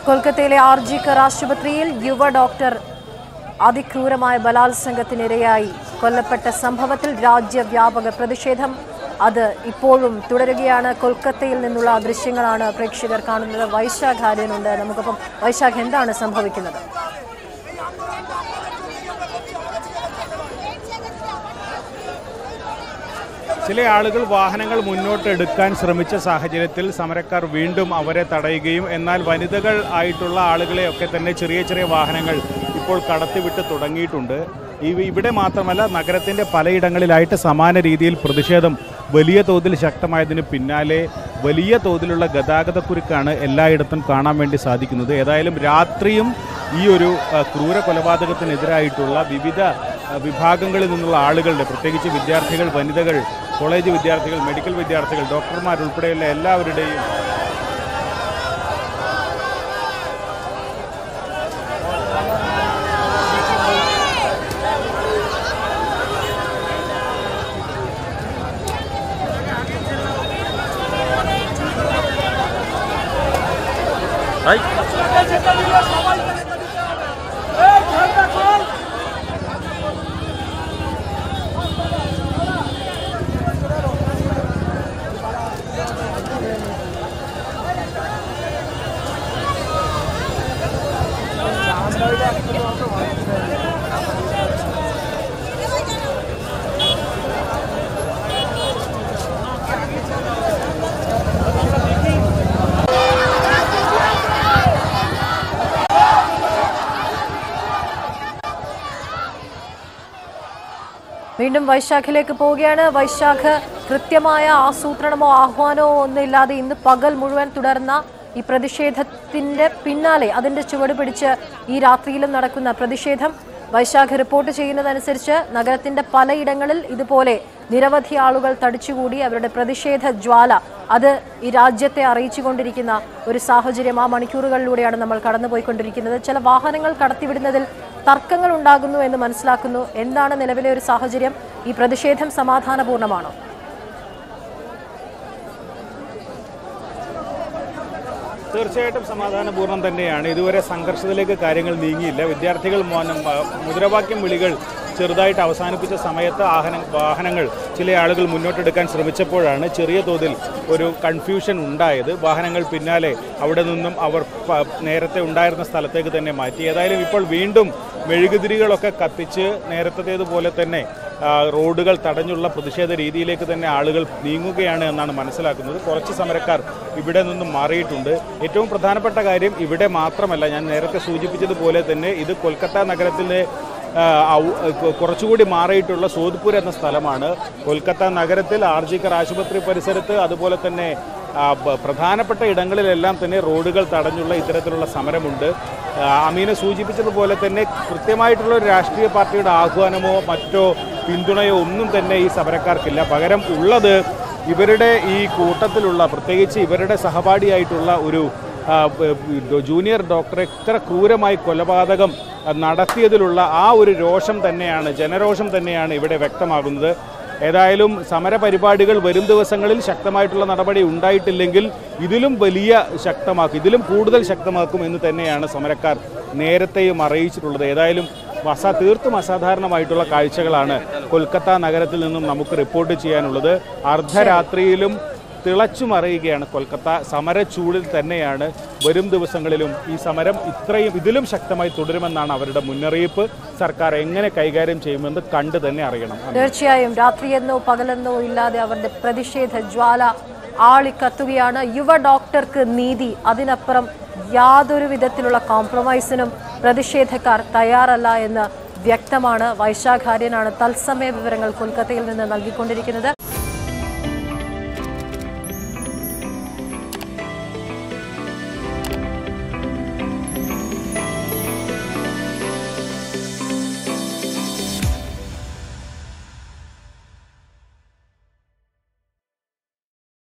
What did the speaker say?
കൊൽക്കത്തയിലെ ആർജിക്കർ ആശുപത്രിയിൽ യുവ ഡോക്ടർ അതിക്രൂരമായ ബലാത്സംഗത്തിനിരയായി കൊല്ലപ്പെട്ട സംഭവത്തിൽ രാജ്യവ്യാപക പ്രതിഷേധം അത് ഇപ്പോഴും തുടരുകയാണ് കൊൽക്കത്തയിൽ നിന്നുള്ള ദൃശ്യങ്ങളാണ് പ്രേക്ഷകർ കാണുന്നത് വൈശാഖ് ആര്യനുണ്ട് നമുക്കൊപ്പം വൈശാഖ് എന്താണ് സംഭവിക്കുന്നത് ചില ആളുകൾ വാഹനങ്ങൾ മുന്നോട്ട് എടുക്കാൻ ശ്രമിച്ച സാഹചര്യത്തിൽ സമരക്കാർ വീണ്ടും അവരെ തടയുകയും എന്നാൽ വനിതകൾ ആയിട്ടുള്ള ആളുകളെയൊക്കെ തന്നെ ചെറിയ ചെറിയ വാഹനങ്ങൾ ഇപ്പോൾ കടത്തിവിട്ട് തുടങ്ങിയിട്ടുണ്ട് ഇവ- ഇവിടെ മാത്രമല്ല നഗരത്തിൻ്റെ പലയിടങ്ങളിലായിട്ട് സമാന രീതിയിൽ പ്രതിഷേധം വലിയ തോതിൽ ശക്തമായതിന് പിന്നാലെ വലിയ തോതിലുള്ള ഗതാഗതക്കുരുക്കാണ് എല്ലായിടത്തും കാണാൻ വേണ്ടി സാധിക്കുന്നത് ഏതായാലും രാത്രിയും ഈ ഒരു ആ, ക്രൂര കൊലപാതകത്തിനെതിരായിട്ടുള്ള വിവിധ ആ, വിഭാഗങ്ങളിൽ നിന്നുള്ള ആളുകളുടെ പ്രത്യേകിച്ച് വിദ്യാർത്ഥികൾ വനിതകൾ കോളേജ് വിദ്യാർത്ഥികൾ മെഡിക്കൽ വിദ്യാർത്ഥികൾ ഡോക്ടർമാരുൾപ്പെടെയുള്ള എല്ലാവരുടെയും വീണ്ടും വൈശാഖിലേക്ക് പോവുകയാണ് വൈശാഖ് കൃത്യമായ ആസൂത്രണമോ ആഹ്വാനമോ ഒന്നുമില്ലാതെ ഇന്ന് പകൽ മുഴുവൻ തുടർന്ന ഈ പ്രതിഷേധത്തിന്റെ പിന്നാലെ അതിന്റെ ചുവട് പിടിച്ച് ഈ രാത്രിയിലും നടക്കുന്ന പ്രതിഷേധം വൈശാഖ് റിപ്പോർട്ട് ചെയ്യുന്നതനുസരിച്ച് നഗരത്തിന്റെ പലയിടങ്ങളിൽ ഇതുപോലെ നിരവധി ആളുകൾ തടിച്ചുകൂടി അവരുടെ പ്രതിഷേധ ജ്വാല അത് ഈ രാജ്യത്തെ അറിയിച്ചുകൊണ്ടിരിക്കുന്ന ഒരു സാഹചര്യം ആ മണിക്കൂറുകളിലൂടെയാണ് നമ്മൾ കടന്നുപോയിക്കൊണ്ടിരിക്കുന്നത് ചില വാഹനങ്ങൾ കടത്തിവിടുന്നതിൽ തർക്കങ്ങൾ ഉണ്ടാകുന്നു എന്ന് മനസ്സിലാക്കുന്നു എന്താണ് നിലവിലെ ഒരു സാഹചര്യം ഈ പ്രതിഷേധം സമാധാനപൂർണ്ണമാണോ തീർച്ചയായിട്ടും സമാധാനപൂർണ്ണം തന്നെയാണ് ഇതുവരെ സംഘർഷത്തിലേക്ക് കാര്യങ്ങൾ നീങ്ങിയില്ല വിദ്യാർത്ഥികൾ മോനം ആ, മുദ്രാവാക്യം വിളികൾ ചെറുതായിട്ട് അവസാനിപ്പിച്ച സമയത്ത് വാഹന വാഹനങ്ങൾ ചില ആളുകൾ മുന്നോട്ടെടുക്കാൻ ശ്രമിച്ചപ്പോഴാണ് ചെറിയ തോതിൽ ഒരു കൺഫ്യൂഷൻ ഉണ്ടായത് വാഹനങ്ങൾ പിന്നാലെ അവിടെ നിന്നും അവർ പ- നേരത്തെ ഉണ്ടായിരുന്ന സ്ഥലത്തേക്ക് തന്നെ മാറ്റി ഏതായാലും ഇപ്പോൾ വീണ്ടും മെഴുകുതിരികളൊക്കെ കത്തിച്ച് നേരത്തേതുപോലെ തന്നെ ആ, റോഡുകൾ തടഞ്ഞുള്ള പ്രതിഷേധ രീതിയിലേക്ക് തന്നെ ആളുകൾ നീങ്ങുകയാണ് എന്നാണ് മനസ്സിലാക്കുന്നത് കുറച്ച് സമരക്കാർ ഇവിടെ നിന്നും മാറിയിട്ടുണ്ട് ഏറ്റവും പ്രധാനപ്പെട്ട കാര്യം ഇവിടെ മാത്രമല്ല ഞാൻ നേരത്തെ സൂചിപ്പിച്ചതുപോലെ തന്നെ ഇത് കൊൽക്കത്ത നഗരത്തിലെ ആ, ഔ- കൊ- കുറച്ചുകൂടി മാറിയിട്ടുള്ള സോദ്പൂർ എന്ന സ്ഥലമാണ് കൊൽക്കത്ത നഗരത്തിൽ ആർജിക്കർ ആശുപത്രി പരിസരത്ത് അതുപോലെ തന്നെ ആ, ബ- പ്രധാനപ്പെട്ട ഇടങ്ങളിലെല്ലാം തന്നെ റോഡുകൾ തടഞ്ഞുള്ള ഇത്തരത്തിലുള്ള സമരമുണ്ട് ആ, അമീന സൂചിപ്പിച്ചതുപോലെ തന്നെ കൃത്യമായിട്ടുള്ള ഒരു രാഷ്ട്രീയ പാർട്ടിയുടെ ആഹ്വാനമോ മറ്റോ പിന്തുണയോ ഒന്നും തന്നെ ഈ സമരക്കാർക്കില്ല പകരം ഉള്ളത് ഇവരുടെ ഈ കൂട്ടത്തിലുള്ള പ്രത്യേകിച്ച് ഇവരുടെ സഹപാഠിയായിട്ടുള്ള ഒരു ആ, ബ- ജൂനിയർ ഡോക്ടറെ ഇത്ര ക്രൂരമായി കൊലപാതകം ആ, നടത്തിയതിലുള്ള ആ ഒരു രോഷം തന്നെയാണ് ജനരോഷം തന്നെയാണ് ഇവിടെ വ്യക്തമാകുന്നത് ഏതായാലും സമരപരിപാടികൾ വരും ദിവസങ്ങളിൽ ശക്തമായിട്ടുള്ള നടപടി ഉണ്ടായിട്ടില്ലെങ്കിൽ ഇതിലും വലിയ ശക്തമാക്കും ഇതിലും കൂടുതൽ ശക്തമാക്കും എന്ന് തന്നെയാണ് സമരക്കാർ നേരത്തെയും അറിയിച്ചിട്ടുള്ളത് ഏതായാലും അസാ തീർത്തും അസാധാരണമായിട്ടുള്ള കാഴ്ചകളാണ് കൊൽക്കത്ത നഗരത്തിൽ നിന്നും നമുക്ക് റിപ്പോർട്ട് ചെയ്യാനുള്ളത് അർദ്ധരാത്രിയിലും തിളച്ചു മറിയുകയാണ് കൊൽക്കത്ത സമരച്ചൂടിൽ തന്നെയാണ് വരും ദിവസങ്ങളിലും ഈ സമരം ഇത്രയും ഇതിലും ശക്തമായി തുടരുമെന്നാണ് അവരുടെ മുന്നറിയിപ്പ് സർക്കാർ എങ്ങനെ കൈകാര്യം ചെയ്യുമെന്ന് കണ്ടു തന്നെ അറിയണം തീർച്ചയായും രാത്രിയെന്നോ പകലെന്നോ ഇല്ലാതെ അവരുടെ പ്രതിഷേധ ജ്വാല ആളിക്കത്തുകയാണ് യുവ ഡോക്ടർക്ക് നീതി അതിനപ്പുറം യാതൊരു വിധത്തിലുള്ള കോംപ്രമൈസിനും പ്രതിഷേധക്കാർ തയ്യാറല്ല എന്ന് വ്യക്തമാണ് വൈശാഖാര്യനാണ് തത്സമയ വിവരങ്ങൾ കൊൽക്കത്തയിൽ നിന്ന് നൽകിക്കൊണ്ടിരിക്കുന്നത്